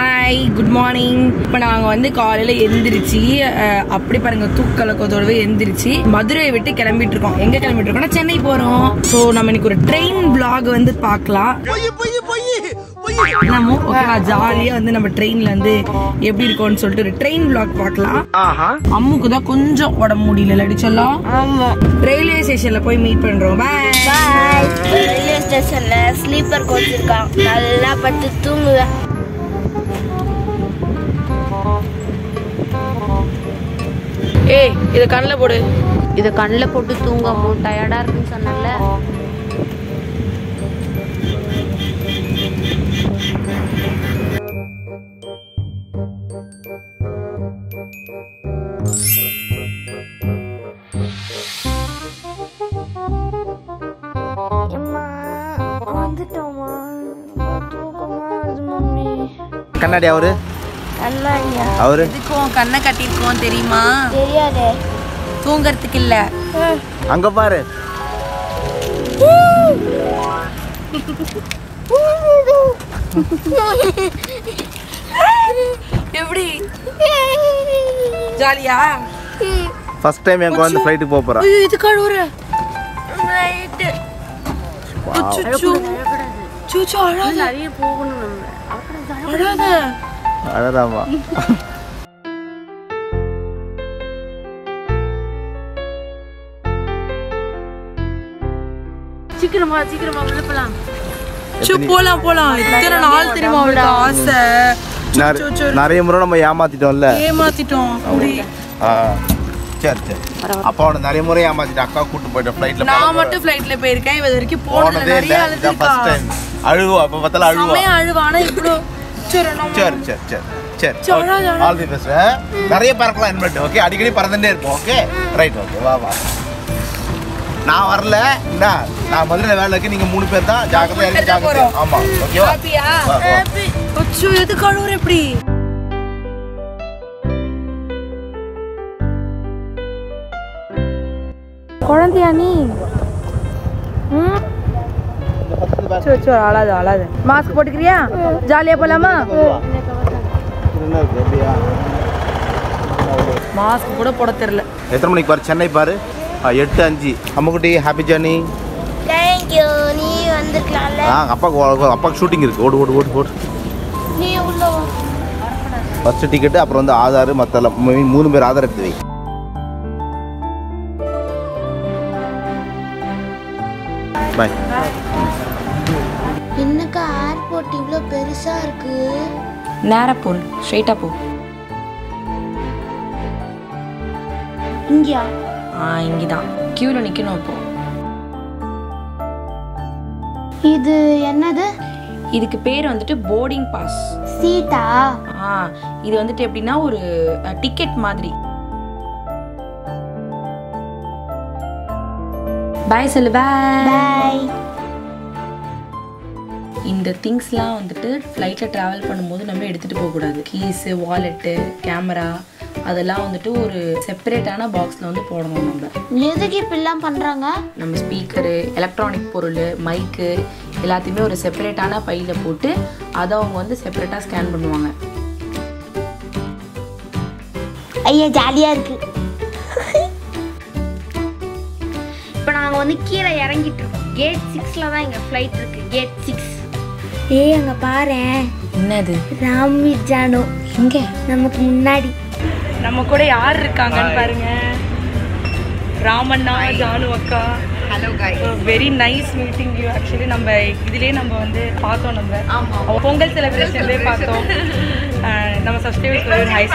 Hi good morning இப்போ நாங்கள் வந்து காலையில் எந்திரிச்சு அஹ், அப்படி பாருங்க தூக்கலக்கத்தோடவே எந்திரிச்சு மதுரையை விட்டு கிளம்பிட்டு இருக்கோம் எங்க கிளம்பிட்டு இருக்கோம்னா சென்னை போறோம் ஸோ நம்ம இன்னைக்கு ஒரு ட்ரெயின் vlog வந்து பார்க்கலாம் என்னமோ ஓகேவா ஜாலியா வந்து நம்ம ட்ரெயின்ல வந்து எப்படி இருக்கும்னு சொல்லிட்டு ஒரு ட்ரெயின் vlog பார்க்கலாம் அம்முக்கு தான் கொஞ்சம் உடம்பு முடியல இல்லாட்டி சொல்லலாம் ஆமா ரயில்வே ஸ்டேஷன்ல போய் மீட் பண்றோம் பாய் பாய் ரயில்வே ஸ்டேஷன்ல ஸ்லீப்பர் கோச் இருக்கான் நல்லா படுத்து தூங்குவேன் ஏய் இதை கண்ணில் போடு இதை கண்ணில் போட்டு தூங்காமோ டயர்டா இருக்குன்னு சொன்னல அம்மா வந்துட்டோமா தூக்கமா வருது மம்மி கண்ணாடி அவரு அண்ணாங்க அவரு எதுக்கும் கண்ணை கட்டியிருக்கோம் தெரியுமா தெரியாதே தூங்கறதுக்கு இல்ல அங்க பாரு எப்படி ஜாலியா ஃபர்ஸ்ட் டைம் என் குழந்தை ஃப்ளைட்டுக்கு போக போறா ஐயோ இது கழுவுற ரைட்டு சூச்சு அழாத நிறைய போகணும் நம்ம அழாத அழறாமா சீக்கிரமா சீக்கிரமா உள்ள போலாம் சு போலாம் போலாம் இத்தனை நாள் தெரியுமா அவளுக்கு ஆசை நிறைய- நிறைய முறை நம்ம ஏமாத்திட்டோம்ல ஏமாத்திட்டோம் அப்படி ஆ, சரி சரி அப்பா அவனை நிறைய முறை ஏமாத்திட்டு அக்கா கூட்டு போயிட்டேன் ஃப்ளைட்ல நான் மட்டும் ஃப்ளைட்ல போயிருக்கேன் இவ இது வரைக்கும் போனது போனதே நிறைய இல்லை இதான் அழுதுருக்கா ஃபர்ஸ்ட் டைம் அழுவா அப்ப பார்த்தாலும் அழுவா செம்மையா அழுவானா இவ்வளோ சரி நம்ம சரி சரி சரி சரி சரி, அழாத, அழாத. ஆல் தி பெஸ்ட் நிறைய பறக்கலாம் இன்வெர்ட் ஓகே அடிக்கடி பறந்துட்டே இருப்போம் ஓகே ரைட் ஓகே வா வா நான் வரல என்ன நான் மதுரை வேலை இருக்கு நீங்க மூணு பேர் தான் ஜாக்கிரதை இறங்கி மட்டும் தான் ஜாக்கிரதை போறோம். ஆமா ஓகேவா ஹாப்பியா வா, வா. அச்சோ எதுக்கு அழுவுற எப்படி குழந்தையா நீ சோ சோ அழாத அழாத மாஸ்க் போட்டுக்கிறியா ஜாலியா போலாமா என்ன இருக்கு, அப்படியா? மாஸ்க் கூட போட தெரியல எத்தனை மணிக்கு பாரு சென்னை பாரு ஆ, எட்டு அஞ்சு அம்முக்குட்டி ஹாப்பி ஜர்னி தேங்க்யூ நீ வந்திருக்கலாம்ல ஆ அப்பாவுக்கு அப்பாவுக்கு ஷூட்டிங் இருக்கு ஓடு ஓடு ஓடு ஓடு நீ உள்ள வா. ஃபர்ஸ்ட் டிக்கெட்டு அப்புறம் வந்து ஆதார் மற்ற மூணு பேர் ஆதார் எடுத்து வை பாய் என்னக்கா ஏர்போர்ட் இவ்வளோ பெருசா இருக்கு நேரா போ ஸ்ட்ரைட்டா போ இங்கயா ஆ இங்கதான் கியூல நிக்கணும் இப்போ இது என்னது இதுக்கு பேர் வந்துட்டு போர்டிங் பாஸ் சீட்டா ஆ இது வந்துட்டு எப்படின்னா ஒரு டிக்கெட் மாதிரி பாய் சொல்லு பாய் பாய் இந்த திங்ஸ்லாம் வந்துட்டு ஃப்ளைட்டில் ட்ராவல் பண்ணும்போது நம்ம எடுத்துகிட்டு போகக்கூடாது கீஸு வாலெட்டு கேமரா அதெல்லாம் வந்துட்டு ஒரு செப்பரேட்டான பாக்ஸில் வந்து போடணும் நம்ம எதுக்கு இப்படிலாம் பண்றாங்க நம்ம ஸ்பீக்கரு எலக்ட்ரானிக் பொருள் மைக்கு எல்லாத்தையுமே ஒரு செப்பரேட்டான பையில் போட்டு அதை அவங்க வந்து செப்பரேட்டாக ஸ்கேன் பண்ணுவாங்க ஐயா ஜாலியா இருக்கு இப்போ நாங்கள் வந்து கீழே இறங்கிட்டு இருக்கோம் கேட் சிக்ஸில் தான் எங்கள் ஃப்ளைட் இருக்கு கேட் சிக்ஸ் ஏய் அங்கே பாரு என்னது ராமி ஜானு இங்கே நமக்கு முன்னாடி நம்ம கூட யார் இருக்காங்கன்னு பாருங்க ராமண்ணா ஜானு அக்கா hello guys very nice meeting you actually நம்ம இதுலயே நம்ம வந்து பார்த்தோம் நம்ம அவ பொங்கல் செலிப்ரேஷன்லேயே பார்த்தோம் அஹ் நம்ம சப்ஸ்கிரைபர்ஸ் ஒரு ஹை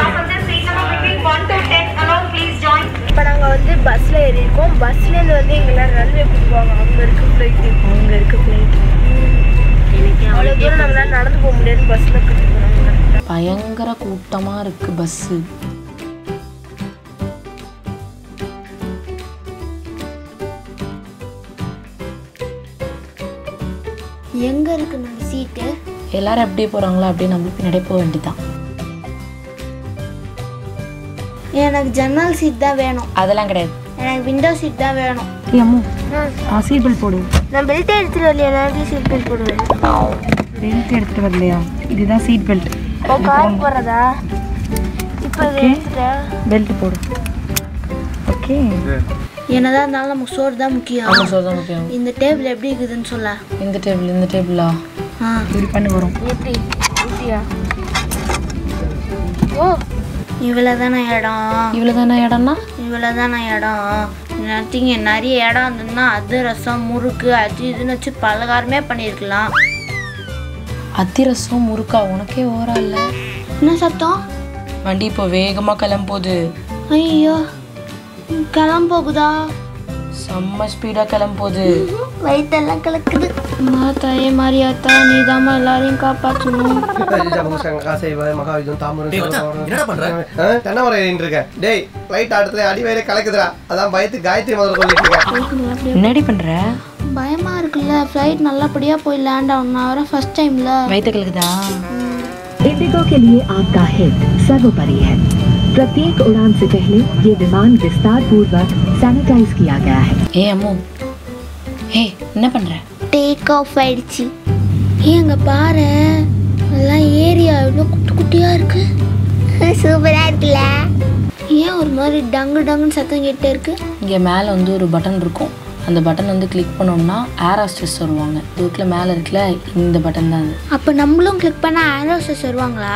இப்போ நாங்கள் வந்து பஸ்ஸில் ஏறி இருக்கோம் பஸ்லேருந்து வந்து எங்களாம் ரன்வே கூட்டுவாங்க அங்கே இருக்க ஃப்ளைட்டு அங்கே இருக்க ஃப்ளைட் அவ்வளோ தூரம் நம்மளால நடந்து போக முடியாது பஸ்ஸில் கூட்டு போகிறாங்க பயங்கர கூட்டமாக இருக்கு பஸ்ஸு எங்கே இருக்கு நம்ம சீட்டு எல்லாரும் அப்படியே போகிறாங்களோ அப்படியே நம்மளும் பின்னாடியே போக வேண்டியதான் எனக்கு ஜன்னல் சீட் தான் வேணும் அதெல்லாம் கிடையாது எனக்கு விண்டோ சீட் தான் வேணும் அம்மு சீட் பெல்ட் போடு நான் பெல்ட் எடுத்துட்டு வரலையா நான் சீட் பெல்ட் போடுவேன் பெல்ட் எடுத்துட்டு வரலையா இதுதான் சீட் பெல்ட் கார் போடுறதா இப்போ பெல்ட் போடு ஓகே என்னதான் இருந்தாலும் நமக்கு சோறு தான் முக்கியம் ஆமாம் சொல்ல முக்கியம் இந்த டேபிள் எப்படி இருக்குதுன்னு சொல்ல இந்த டேபிள் இந்த டேபிளா ஆ இப்படி பண்ணி வரும் எப்படி இப்படியா ஓ இவ்வளோ தானே இடம் இவ்வளோ தானே இடம்னா இவ்வளோ தானே இடம் நத்திங்க நிறைய இடம் இருந்ததுன்னா அது ரசம் முறுக்கு அது இதுன்னு வச்சு பலகாரமே பண்ணியிருக்கலாம் அதிரசம் முறுக்கா உனக்கே ஓரா இல்லை என்ன சத்தம் வண்டி இப்போ வேகமாக கிளம்போகுது ஐயோ கிளம்போகுதா செம்ம ஸ்பீடாக கிளம்போகுது வயிற்றெல்லாம் கலக்குது அம்மா தாயே மாரியாத்தா நீ தாம்மா எல்லாரையும் காப்பாற்றணும் என்னடா பண்ற தென்னை மரம் இருக்க டேய் ஃப்ளைட் ஆட்டத்துல அடி வயிறு கலக்குதுடா அதான் பயத்து காயத்ரி முதல்ல சொல்லிட்டு இருக்கேன் என்னடி பண்ணுற பயமா இருக்குல்ல ஃப்ளைட் நல்லபடியா போய் லேண்ட் ஆகணும் நான் வர ஃபர்ஸ்ட் டைம்ல வயிற்று கலக்குதா इंडिगो के लिए आपका हित सर्वोपरि है प्रत्येक उड़ान से पहले ये विमान विस्तार पूर्वक सैनिटाइज किया गया है ஏ அம்மு ஏய் என்ன பண்ணுற டேக் ஆஃப் ஆயிடுச்சு ஏன் அங்க பாரு எல்லாம் ஏரியா இவ்வளோ குட்டி குட்டியா இருக்கு சூப்பரா இருக்குல்ல ஏன் ஒரு மாதிரி டங்கு டங்குன்னு சத்தம் கேட்டே இருக்கு இங்கே மேலே வந்து ஒரு பட்டன் இருக்கும் அந்த பட்டன் வந்து கிளிக் பண்ணோம்னா ஏர் ஹாஸ்டஸ் வருவாங்க இதுக்குள்ள மேலே இருக்குல்ல இந்த பட்டன் தான் அது அப்ப நம்மளும் கிளிக் பண்ணா ஆரோசஸ் வருவாங்களா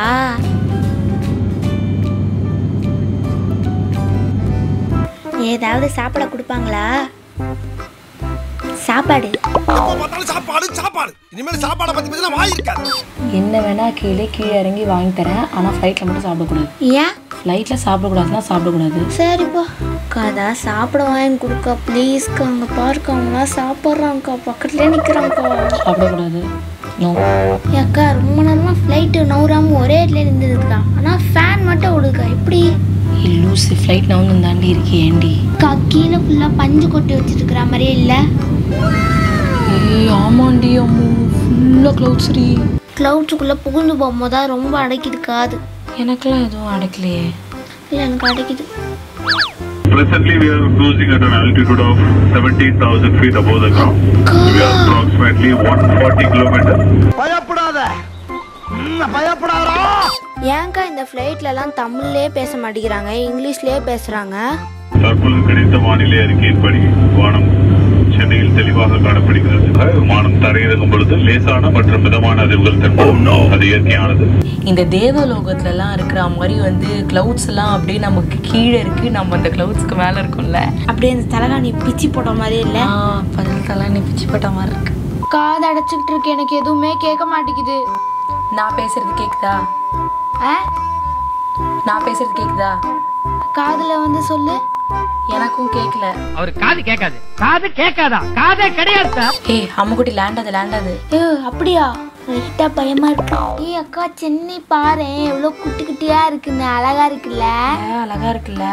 ஏதாவது சாப்பிட கொடுப்பாங்களா சாப்பாடு சாப்பாடு சாப்பாடு இனிமேல் சாப்பாடை பத்தி பத்தி வாய் இருக்காது என்ன வேணா கீழே கீழே இறங்கி வாங்கி தரேன் ஆனால் ஃப்ளைட்டில் மட்டும் சாப்பிடக்கூடாது ஏன் ஃப்ளைட்டில் சாப்பிடக்கூடாதுன்னா சாப்பிடக்கூடாது சரிப்பா கதா சாப்பிட வாங்கி கொடுக்கா ப்ளீஸ்க்கா அங்கே பாருக்கா அவங்களாம் சாப்பிட்றாங்கக்கா பக்கத்துலேயே நிற்கிறாங்கக்கா சாப்பிடக்கூடாது நோ அக்கா ரொம்ப நேரமாக ஃப்ளைட்டு நவுறாமல் ஒரே இடத்துல இருந்ததுக்கா ஆனால் ஃபேன் மட்டும் விடுக்கா எப்படி லூசி ஃப்ளைட் நவுந்து தாண்டி இருக்கே ஏண்டி அக்கா கீழே ஃபுல்லாக பஞ்சு கொட்டி வச்சுருக்கிற மாதிரியே இல்லை ஏய் ஆமாண்டி அம்மு ஃபுல்லாக க்ளவுட்ஸ்ரி க்ளவுட்ஸுக்குள்ளே புகுந்து போகும்போது தான் ரொம்ப அடைக்குது காது எனக்கெல்லாம் எதுவும் அடைக்கலையே இல்லை எனக்கு அடைக்குது Presently, we are cruising at an altitude of 17,000 feet above the ground. We are approximately 140 kilometers. பயப்படாத பயப்படாதா ஏன்க்கா இந்த ஃப்ளைட்லலாம் தமிழ்லேயே பேச மாட்டேங்கிறாங்க இங்கிலீஷ்லேயே பேசுகிறாங்க தற்போது கிடைத்த வானிலை அறிக்கையின்படி வானம் சென்னையில் தெளிவாக காணப்படுகிறது விமானம் தரையிறங்கும் பொழுது லேசான மற்றும் மிதமான அதிர்வுகள் தென்படும் அது இயற்கையானது இந்த தேவலோகத்துலலாம் இருக்கிற மாதிரி வந்து கிளவுட்ஸ் எல்லாம் அப்படியே நமக்கு கீழே இருக்கு நம்ம அந்த கிளவுட்ஸ்க்கு மேலே இருக்கோம்ல அப்படியே இந்த தலகாணி பிச்சு போட்ட மாதிரியே இல்லை ஆ பதினெட்டெல்லாம் நீ பிச்சு போட்ட மாதிரி இருக்கு காது அடைச்சிக்கிட்டு இருக்கு எனக்கு எதுவுமே கேட்க மாட்டேங்குது நான் பேசுறது கேக்குதா ஆ நான் பேசுறது கேக்குதா காதுல வந்து சொல்லு எனக்கும் கேட்கல அவர் காது கேட்காது காது கேட்காதா காதே கிடையாது சார் ஏய் அம்முக்குட்டி லேண்ட் அது லேண்ட் அது ஏ அப்படியா லைட்டா பயமா இருக்கு ஏய் அக்கா சென்னை பாரு எவ்வளவு குட்டி குட்டியா இருக்குன்னு அழகா இருக்குல்ல ஏ, அழகா இருக்குல்ல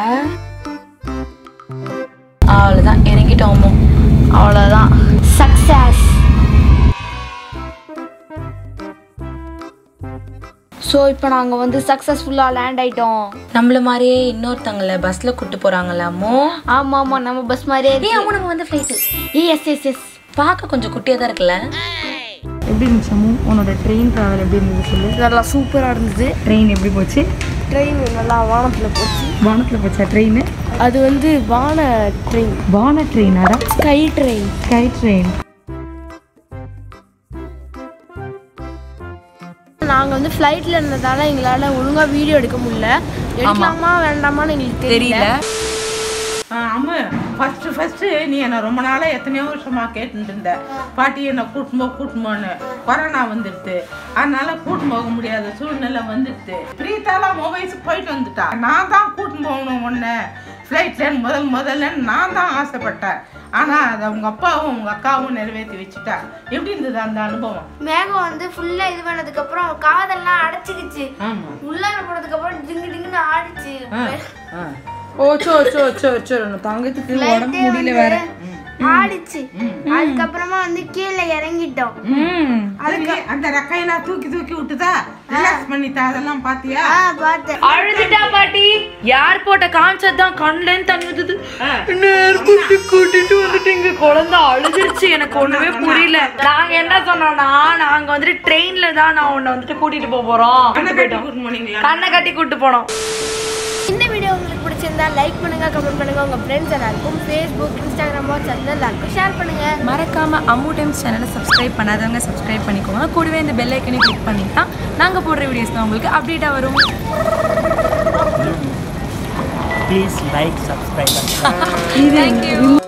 அவ்வளோதான் இறங்கிட்டோம் அம்மு அவ்வளோதான் சக்சஸ் ஸோ இப்போ நாங்கள் வந்து சக்ஸஸ்ஃபுல்லாக லேண்ட் ஆயிட்டோம் நம்மள மாதிரியே இன்னொருத்தங்கள பஸ்ல கூட்டு போறாங்கல்ல அம்மு ஆமாம் ஆமாம் நம்ம பஸ் மாதிரியே ஏய் அம்மு நம்ம வந்து flight A S S S பார்க்க கொஞ்சம் குட்டியா தான் இருக்குல்ல எப்படி இருந்துச்சு அம்மு உன்னோட ட்ரெயின் ட்ராவல் எப்படி இருந்தது சொல்லு நல்லா சூப்பராக இருந்தது ட்ரெயின் எப்படி போச்சு ட்ரெயின் நல்லா வானத்தில் போச்சு வானத்தில் போச்சா ட்ரெயின் அது வந்து வான ட்ரெயின் வான ட்ரெயினாடா ஸ்கை ட்ரெயின் ஸ்கை ட்ரெயின் நாங்கள் வந்து ஃப்ளைட்டில் இருந்ததால எங்களால் ஒழுங்காக வீடியோ எடுக்க முடியல எடுக்கலாமா வேண்டாமான்னு எங்களுக்கு தெரியல ஆமா ஃபர்ஸ்ட் ஃபர்ஸ்ட் நீ என்ன ரொம்ப நாளா எத்தனையோ வருஷமா கேட்டுட்டு இருந்த பாட்டி என்ன கூட்டின்னு போ கூட்டின்னு போன்னு கொரோனா வந்துடுது அதனால கூட்டின்னு போக முடியாத சூழ்நிலை வந்துடுது பிரீத்தாலாம் மொபைல்ஸ் போயிட்டு வந்துட்டா நான் தான் கூட்டின்னு போகணும் உன்னை ஃப்ளைட்ல முதல் முதல்ல நான் தான் ஆசைப்பட்டேன் ஆனா அதை உங்க அப்பாவும் உங்க அக்காவும் நிறைவேற்றி வச்சுட்டா எப்படி இருந்தது அந்த அனுபவம் மேகம் வந்து ஃபுல்லாக இது பண்ணதுக்கப்புறம் காதெல்லாம் அடைச்சிக்கிச்சு ஆமா உள்ளார போனதுக்கப்புறம் டிங்கு டிங்குன்னு ஆடிச்சு ஓ சோ சோ சோ சோ தங்கத்துக்கு உடம்பு முடியல வேற ஆடிச்சு அதுக்கப்புறமா வந்து கீழே இறங்கிட்டோம் அதுக்கு அந்த ரெக்கையெல்லாம் தூக்கி தூக்கி விட்டுதா ரிலாக்ஸ் பண்ணிட்டா அதெல்லாம் பாத்தியா ஆ பார்த்தேன் அழுதுட்டா பாட்டி யார் போட்ட காமிச்சது தான் கண்ணுல தண்ணி ஊத்துது நேர்குட்டி கூட்டிட்டு வந்துட்டீங்க குழந்தை அழுதுருச்சு எனக்கு ஒண்ணுமே புரியல நாங்க என்ன சொன்னோம்னா நாங்க வந்துட்டு ட்ரெயின்ல தான் நான் உன்னை வந்துட்டு கூட்டிட்டு போக போறோம் கண்ணை கட்டி கூட்டு போனீங்களா கண்ணை கட்டி கூட்டு போனோம் இந்த வீடியோ உங்களுக்கு பிடிச்சிருந்தா லைக் பண்ணுங்க கமெண்ட் பண்ணுங்க உங்க ஃப்ரெண்ட்ஸ் எல்லாருக்கும் ஃபேஸ்புக் இன்ஸ்டாகிராம் வாட்ஸ்அப் எல்லாருக்கும் ஷேர் பண்ணுங்க மறக்காம அம்மு டைம்ஸ் சேனலை சப்ஸ்கிரைப் பண்ணாதவங்க சப்ஸ்கிரைப் பண்ணிக்கோங்க கூடவே இந்த பெல் ஐக்கனையும் கிளிக் பண்ணிட்டா நாங்க போடுற வீடியோஸ் தான் உங்களுக்கு அப்டேட்டா வரும் ப்ளீஸ் லைக் சப்ஸ்கிரைப் தேங்க்யூ